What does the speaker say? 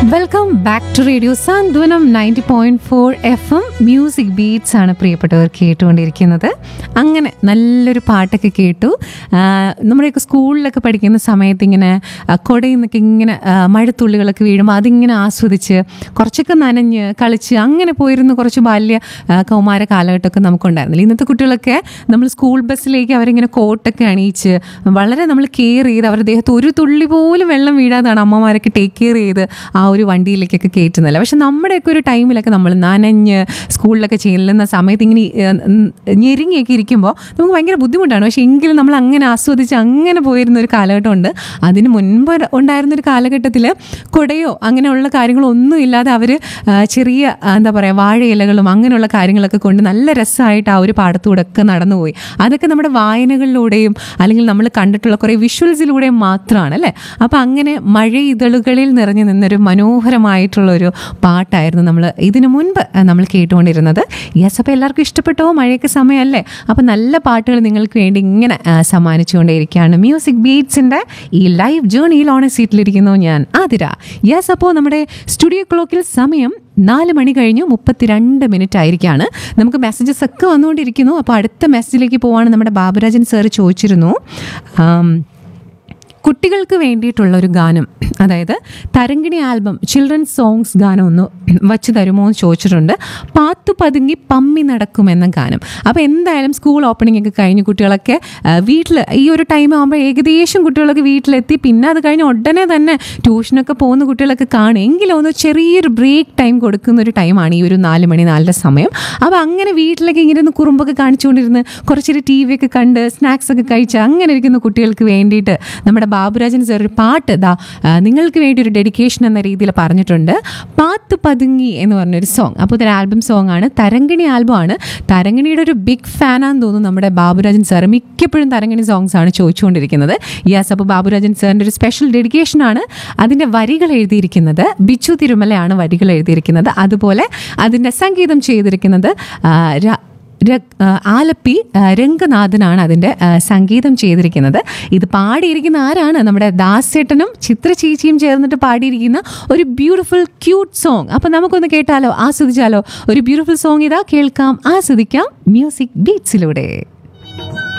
welcome back to radio Santhwanam ninety point four F M music beats ആണ് പ്രിയപ്പെട്ടവർ കേട്ടുകൊണ്ടിരിക്കുന്നത് അങ്ങനെ നല്ലൊരു പാട്ടൊക്കെ കേട്ടു ആ, നമ്മുടെയൊക്കെ സ്കൂളിലൊക്കെ പഠിക്കുന്ന സമയത്ത് ഇങ്ങനെ ആ, കുടയിൽ നിന്നൊക്കെ ഇങ്ങനെ ആ, മഴത്തുള്ളികളൊക്കെ വീഴുമ്പോൾ അതിങ്ങനെ ആസ്വദിച്ച് കുറച്ചൊക്കെ നനഞ്ഞ് കളിച്ച് അങ്ങനെ പോയിരുന്ന കുറച്ച് ബാല്യ ആ, കൗമാര കാലഘട്ടമൊക്കെ നമുക്കുണ്ടായിരുന്നില്ല ഇന്നത്തെ കുട്ടികളൊക്കെ നമ്മൾ സ്കൂൾ ബസ്സിലേക്ക് അവരിങ്ങനെ കോട്ടൊക്കെ അണിയിച്ച് വളരെ നമ്മൾ കെയർ ചെയ്ത് അവരുടെ ദേഹത്ത് ഒരു തുള്ളി പോലും വെള്ളം വീഴാതാണ് അമ്മമാരൊക്കെ ടേക്ക് കെയർ ചെയ്ത് ആ ഒരു വണ്ടിയിലേക്കൊക്കെ കയറ്റുന്നില്ല പക്ഷെ നമ്മുടെയൊക്കെ ഒരു ടൈമിലൊക്കെ നമ്മൾ നനഞ്ഞ് സ്കൂളിലൊക്കെ ചെല്ലുന്ന സമയത്ത് ഇങ്ങനെ ഏഹ്, ഉം, ഞെരുങ്ങിയൊക്കെ ഇരിക്കുമ്പോൾ നമുക്ക് ഭയങ്കര ബുദ്ധിമുട്ടാണ് പക്ഷെ എങ്കിലും നമ്മൾ അങ്ങനെ ആസ്വദിച്ച് അങ്ങനെ പോയിരുന്ന ഒരു കാലഘട്ടമുണ്ട് അതിന് മുൻപ് ഉണ്ടായിരുന്ന ഒരു കാലഘട്ടത്തിൽ കുടയോ അങ്ങനെയുള്ള കാര്യങ്ങളോ ഒന്നും ഇല്ലാതെ അവർ ചെറിയ ആ, എന്താ പറയുക വാഴയിലകളും അങ്ങനെയുള്ള കാര്യങ്ങളൊക്കെ കൊണ്ട് നല്ല രസമായിട്ട് ആ ഒരു പാടത്തൂടെ ഒക്കെ നടന്നുപോയി അതൊക്കെ നമ്മുടെ വായനകളിലൂടെയും അല്ലെങ്കിൽ നമ്മൾ കണ്ടിട്ടുള്ള കുറേ വിഷ്വൽസിലൂടെയും മാത്രമാണ് അല്ലേ അപ്പോൾ അങ്ങനെ മഴയിതളുകളിൽ നിറഞ്ഞു നിന്നൊരു മനോഹരമായിട്ടുള്ളൊരു പാട്ടായിരുന്നു നമ്മൾ ഇതിനു മുൻപ് ആ, നമ്മൾ കേട്ടുകൊണ്ടിരുന്നത് യെസ് അപ്പോൾ എല്ലാവർക്കും ഇഷ്ടപ്പെട്ടോ മഴയൊക്കെ സമയമല്ലേ അപ്പോൾ നല്ല പാട്ടുകൾ നിങ്ങൾക്ക് വേണ്ടി ഇങ്ങനെ ആ, സമ്മാനിച്ചുകൊണ്ടേയിരിക്കുകയാണ് മ്യൂസിക് ബീറ്റ്സിൻ്റെ ഈ ലൈവ് ജേണിയിൽ ഓണ സീറ്റിലിരിക്കുന്നു ഞാൻ ആതിര യെസ് അപ്പോൾ നമ്മുടെ സ്റ്റുഡിയോ ക്ലോക്കിൽ സമയം നാല് മണി കഴിഞ്ഞു മുപ്പത്തിരണ്ട് മിനിറ്റ് ആയിരിക്കാണ് നമുക്ക് മെസ്സേജസ് ഒക്കെ വന്നുകൊണ്ടിരിക്കുന്നു അപ്പോൾ അടുത്ത മെസ്സേജിലേക്ക് പോവാണ് നമ്മുടെ ബാബുരാജൻ സാർ ചോദിച്ചിരുന്നു ആം, കുട്ടികൾക്ക് വേണ്ടിയിട്ടുള്ള ഒരു ഗാനം അതായത് തരങ്കിണി ആൽബം ചിൽഡ്രൻസ് സോങ്സ് ഗാനം ഒന്ന് വച്ച് തരുമോ എന്ന് ചോദിച്ചിട്ടുണ്ട് പാത്തു പതുങ്ങി പമ്മി നടക്കും എന്ന ഗാനം അപ്പോൾ എന്തായാലും സ്കൂൾ ഓപ്പണിംഗ് ഒക്കെ കഴിഞ്ഞ് കുട്ടികളൊക്കെ വീട്ടിൽ ഈ ഒരു ടൈം ആകുമ്പോൾ ഏകദേശം കുട്ടികളൊക്കെ വീട്ടിലെത്തി പിന്നെ അത് കഴിഞ്ഞ് ഉടനെ തന്നെ ട്യൂഷനൊക്കെ പോകുന്ന കുട്ടികളൊക്കെ കാണും എങ്കിലും ഒന്ന് ചെറിയൊരു ബ്രേക്ക് ടൈം കൊടുക്കുന്ന ഒരു ടൈമാണ് ഈ ഒരു നാല് മണി നാലര സമയം അപ്പോൾ അങ്ങനെ വീട്ടിലൊക്കെ ഇങ്ങനെ ഇരുന്ന് കുറുമ്പൊക്കെ കാണിച്ചുകൊണ്ടിരുന്ന് കുറച്ചൊരു ടി വി ഒക്കെ കണ്ട് സ്നാക്സ് ഒക്കെ കഴിച്ച് അങ്ങനെ ഇരിക്കുന്ന കുട്ടികൾക്ക് വേണ്ടിയിട്ട് നമ്മുടെ ബാബുരാജൻ സാർ ഒരു പാട്ട് ദാ ആ, നിങ്ങൾക്ക് വേണ്ടി ഒരു ഡെഡിക്കേഷൻ എന്ന രീതിയിൽ പറഞ്ഞിട്ടുണ്ട് പാത്ത് പതുങ്ങി എന്ന് പറഞ്ഞൊരു സോങ് അപ്പോൾ ഇതൊരു ആൽബം സോങ് ആണ് തരങ്കിണി ആൽബം ആണ് തരങ്കിണിയുടെ ഒരു ബിഗ് ഫാനാന്ന് തോന്നുന്നു നമ്മുടെ ബാബുരാജൻ സാർ മിക്കപ്പോഴും തരങ്കിണി സോങ്സ് ആണ് ചോദിച്ചുകൊണ്ടിരിക്കുന്നത് യെസ് അപ്പോൾ ബാബുരാജൻ സാറിൻ്റെ ഒരു സ്പെഷ്യൽ ഡെഡിക്കേഷൻ ആണ് അതിൻ്റെ വരികൾ എഴുതിയിരിക്കുന്നത് ബിച്ചു തിരുമലയാണ് വരികൾ എഴുതിയിരിക്കുന്നത് അതുപോലെ അതിൻ്റെ സംഗീതം ചെയ്തിരിക്കുന്നത് ആ, ര- ര- ആ, ആലപ്പി ആ, രംഗനാഥനാണ് അതിൻ്റെ ആ, സംഗീതം ചെയ്തിരിക്കുന്നത് ഇത് പാടിയിരിക്കുന്ന ആരാണ് നമ്മുടെ ദാസേട്ടനും ചിത്ര ചേച്ചിയും ചേർന്നിട്ട് പാടിയിരിക്കുന്ന ഒരു ബ്യൂട്ടിഫുൾ ക്യൂട്ട് സോങ് അപ്പം നമുക്കൊന്ന് കേട്ടാലോ ആസ്വദിച്ചാലോ ഒരു ബ്യൂട്ടിഫുൾ സോങ് ഇതാ കേൾക്കാം ആസ്വദിക്കാം മ്യൂസിക് ബീറ്റ്സിലൂടെ